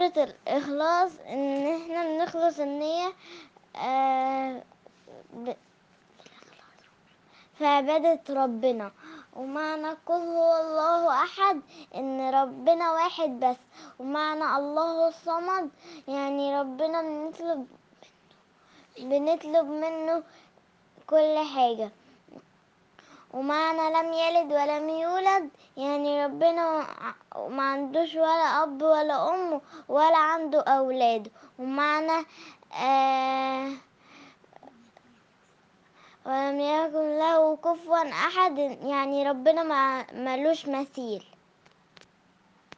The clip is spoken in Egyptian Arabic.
سورة الإخلاص إن إحنا بنخلص النية آه، ب- في عبادة ربنا ومعنى قل هو الله أحد إن ربنا واحد بس ومعنى الله الصمد يعني ربنا بنطلب بنطلب منه كل حاجة ومعنى لم يلد ولم يولد يعني ربنا ع- ما عندوش ولا أب ولا أم ولا عنده أولاد ومعنى آه ولم يكن له كفوا أحد يعني ربنا ما ملوش مثيل